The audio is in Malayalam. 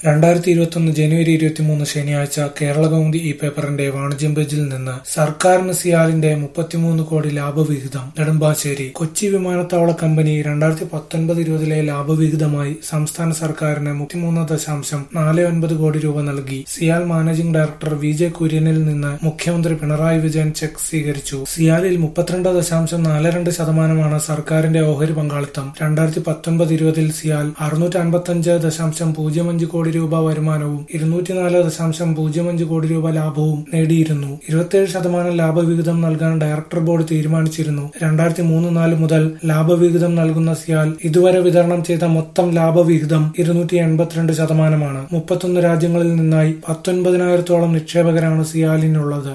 രണ്ടായിരത്തി ഇരുപത്തൊന്ന് ജനുവരി ഇരുപത്തിമൂന്ന് ശനിയാഴ്ച കേരളകൗമുദി ഈ പേപ്പറിന്റെ വാണിജ്യം പേജിൽ നിന്ന് സർക്കാരിന് സിയാലിന്റെ മുപ്പത്തിമൂന്ന് കോടി ലാഭവിഹിതം നെടുമ്പാശ്ശേരി കൊച്ചി വിമാനത്താവള കമ്പനി രണ്ടായിരത്തി പത്തൊൻപത് ഇരുപതിലെ ലാഭവിഹിതമായി സംസ്ഥാന സർക്കാരിന് മുപ്പത്തിമൂന്ന് ദശാംശം നാല് ഒൻപത് കോടി രൂപ നൽകി CIAL managing director V J കുര്യനിൽ നിന്ന് മുഖ്യമന്ത്രി പിണറായി വിജയൻ ചെക്ക് സ്വീകരിച്ചു സിയാലിൽ മുപ്പത്തിരണ്ട് ദശാംശം നാല് രണ്ട് ശതമാനമാണ് സർക്കാരിന്റെ ഓഹരി പങ്കാളിത്തം രണ്ടായിരത്തി പത്തൊൻപത് ഇരുപതിൽ സിയാൽ അറുന്നൂറ്റി അൻപത്തഞ്ച് ദശാംശം പൂജ്യം അഞ്ച് കോടി രൂപ വരുമാനവും ഇരുന്നൂറ്റിനാല് ദശാംശം പൂജ്യം അഞ്ച് കോടി രൂപ ലാഭവും നേടിയിരുന്നു ഇരുപത്തിയേഴ് ശതമാനം ലാഭവിഹിതം നൽകാൻ ഡയറക്ടർ ബോർഡ് തീരുമാനിച്ചിരുന്നു രണ്ടായിരത്തി മൂന്ന് നാല് മുതൽ ലാഭവിഹിതം നൽകുന്ന സിയാൽ ഇതുവരെ വിതരണം ചെയ്ത മൊത്തം ലാഭവിഹിതം ഇരുന്നൂറ്റി എൺപത്തിരണ്ട് ശതമാനമാണ് മുപ്പത്തൊന്ന് രാജ്യങ്ങളിൽ നിന്നായി പത്തൊൻപതിനായിരത്തോളം നിക്ഷേപകരാണ് സിയാലിനുള്ളത്